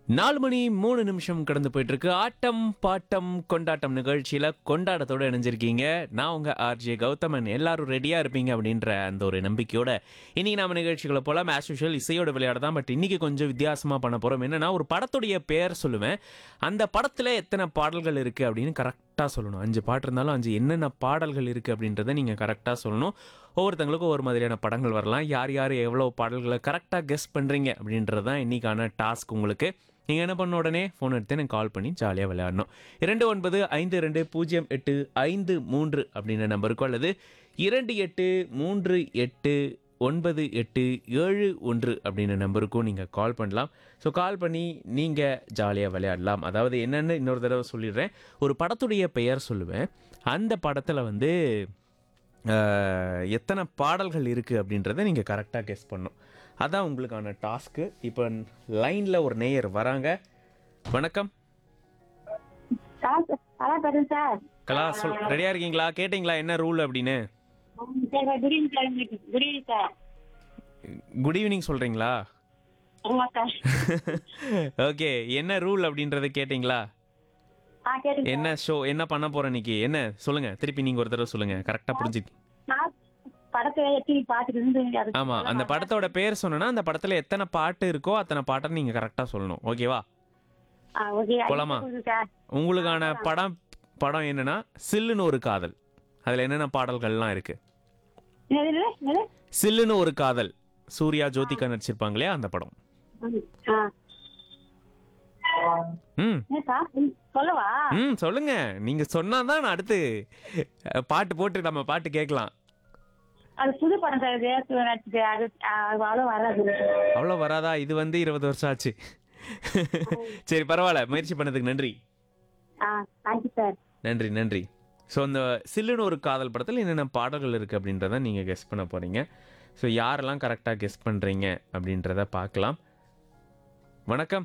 நாலு மணி மூணு நிமிஷம் கடந்து போயிட்டு இருக்கு ஆட்டம் பாட்டம் கொண்டாட்டம் நிகழ்ச்சியில கொண்டாட்டத்தோட இணைஞ்சிருக்கீங்க நான் உங்க ஆர்ஜே கௌதமன் எல்லாரும் ரெடியா இருப்பீங்க அப்படின்ற அந்த ஒரு நம்பிக்கையோட இன்னைக்கு நாம நிகழ்ச்சிகளை போலாம் ஆஸ் யூஷுவல் இசையோட விளையாட தான் பட் இன்னைக்கு கொஞ்சம் வித்தியாசமா பண்ண போறோம் என்னன்னா ஒரு படத்துடைய பெயர் சொல்லுவேன் அந்த படத்துல எத்தனை பாடல்கள் இருக்கு அப்படின்னு கரெக்டாக சொல்லணும் அஞ்சு பாட்டு இருந்தாலும் அஞ்சு என்னென்ன பாடல்கள் இருக்கு அப்படின்றத நீங்க கரெக்டாக சொல்லணும் ஒவ்வொருத்தங்களுக்கும் ஒவ்வொரு மாதிரியான படங்கள் வரலாம் யார் யார் எவ்வளோ பாடல்களை கரெக்டாக கெஸ் பண்ணுறீங்க அப்படின்றது தான் இன்றைக்கான டாஸ்க் உங்களுக்கு நீங்கள் என்ன பண்ண உடனே ஃபோன் எடுத்து எனக்கு கால் பண்ணி ஜாலியாக விளையாடணும் இரண்டு ஒன்பது ஐந்து ரெண்டு பூஜ்ஜியம் எட்டு ஐந்து மூன்று அப்படின்ற நம்பருக்கோ அல்லது இரண்டு எட்டு மூன்று எட்டு ஒன்பது எட்டு ஏழு ஒன்று அப்படின்ற நம்பருக்கும் நீங்கள் கால் பண்ணலாம் ஸோ கால் பண்ணி நீங்கள் ஜாலியாக விளையாடலாம் அதாவது என்னென்னு இன்னொரு தடவை சொல்லிடுறேன் ஒரு படத்துடைய பெயர் சொல்லுவேன் அந்த படத்தில் வந்து அஹ், எத்தனை பாடல்கள் இருக்குது அப்படின்றத நீங்கள் கரெக்டாக கெஸ் பண்ணும் அதான் உங்களுக்கான டாஸ்க்கு இப்போ லைனில் ஒரு நேயர் வராங்க வணக்கம் சார் நல்லா பேசுறேன் சார் கலா சொல் ரெடியாக இருக்கீங்களா கேட்டிங்களா என்ன ரூல் அப்படின்னு sir good evening sir good evening sir good evening சொல்கிறீங்களா ஆமா சார் ஓகே என்ன ரூல் அப்படின்றத கேட்டிங்களா ஆ கேட்டுங்க என்ன ஷோ என்ன பண்ண போகிறேன் இன்னைக்கு என்ன சொல்லுங்கள் திருப்பி நீங்கள் ஒரு தடவை சொல்லுங்கள் கரெக்டாக புரிஞ்சு நான் படத்தை எப்படி பார்த்துட்டு இருந்து அது ஆமாம் அந்த படத்தோட பேர் சொன்னேன்னா அந்த படத்தில் எத்தனை பாட்டு இருக்கோ அத்தனை பாட்டை நீங்கள் கரெக்டாக சொல்லணும் ஓகேவா ஆ ஓகே போலாமா? சார் உங்களுக்கான படம் படம் என்னன்னா சில்லுன்னு ஒரு காதல் அதில் என்னென்ன பாடல்கள்லாம் இருக்கு என்னது என்னது சில்லுன்னு ஒரு காதல் சூர்யா ஜோதிகா நடிச்சிருப்பாங்க இல்லையா அந்த படம் ம், ஆ ம் என்ன சார் ம், சொல்லவா ம் சொல்லுங்க நீங்க சொன்னாதான் நான் அடுத்து அஹ், பாட்டு போட்டு நம்ம பாட்டு கேட்கலாம் அது புது படம் சார் இது நடிச்சுட்டு அது ஆ, அது அவ்வளோ வராது அவ்வளோ வராதா இது வந்து இருபது வருஷம் ஆச்சு சரி பரவாயில்ல முயற்சி பண்ணதுக்கு நன்றி ஆ தேங்க்யூ சார் நன்றி நன்றி ஸோ அந்த சில்லுன்னு ஒரு காதல் படத்தில் என்னென்ன பாடல்கள் இருக்குது அப்படின்றத நீங்கள் கெஸ் பண்ண போகிறீங்க ஸோ யாரெல்லாம் கரெக்டாக கெஸ் பண்ணுறீங்க அப்படின்றத பார்க்கலாம் வணக்கம்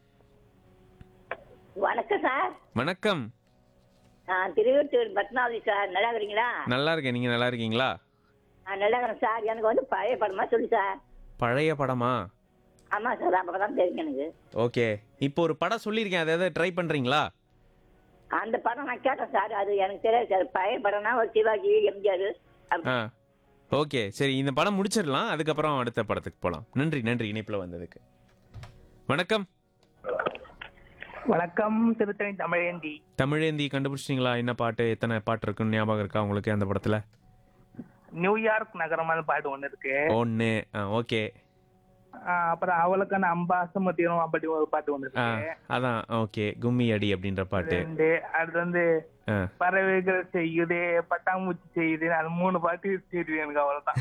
வணக்கம் சார் வணக்கம் நான் திருவட்டூர் பத்மாவதி சார் நல்லா இருக்கிறீங்களா நல்லா இருக்கேன் நீங்கள் நல்லா இருக்கீங்களா நான் நல்லா இருக்கிறேன் சார் எனக்கு வந்து பழைய படமா சொல்லு சார் பழைய படமா ஆமாம் சார் அப்போ தான் தெரியும் எனக்கு ஓகே இப்போ ஒரு படம் சொல்லியிருக்கேன் அதை எதாவது ட்ரை பண்ணுறீங்களா அந்த படம் நான் கேட்டேன் சார் அது எனக்கு தெரியாது சார் பழைய படம்னா ஒரு சிவாஜி எம்ஜிஆர் அப்படி ஆ ஓகே சரி இந்த படம் முடிச்சிடலாம் அதுக்கப்புறம் அடுத்த படத்துக்கு போகலாம் நன்றி நன்றி இணைப்பில் வந்ததுக்கு வணக்கம் வணக்கம் திருத்தணி தமிழேந்தி தமிழேந்தி கண்டுபிடிச்சிங்களா என்ன பாட்டு எத்தனை பாட்டு இருக்குன்னு ஞாபகம் இருக்கா உங்களுக்கு அந்த படத்தில் நியூயார்க் நகரமான பாட்டு ஒண்ணு இருக்கு ஒன்று ஆ ஓகே ஆஹ் அப்புறம் அவளுக்கான அம்பாசமத்தியம் அப்படி ஒரு பாட்டு ஒண்ணு ஆ இருக்கு அதான் ஓகே கும்மி அடி அப்படின்ற பாட்டு ரெண்டு அடுத்து வந்து ஆ பறவைகள் செய்யுதே பட்டாம்பூச்சி செய்யுது அது மூணு பாட்டு தெரியும் எனக்கு அவ்வளவுதான்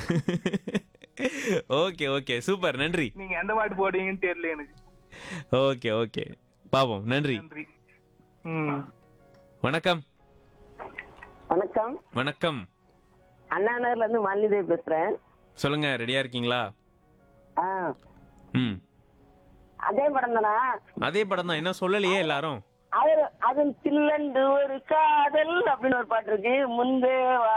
ஓகே ஓகே சூப்பர் நன்றி நீங்க எந்த பாட்டு போடுவீங்கன்னு தெரியல எனக்கு ஓகே ஓகே பாப்போம் நன்றி நன்றி ம் வணக்கம் வணக்கம் வணக்கம் அண்ணா நகர்ல இருந்து மல்லிதேவி பேசுறேன் சொல்லுங்க ரெடியா இருக்கீங்களா ஆ, ம் அதே படம் தானா அதே படம் தான் என்ன சொல்லலையே எல்லாரும் அது அதில் சில்லண்டு ஒரு காதல் அப்படின்னு ஒரு பாட்டு இருக்கு முன்பே வா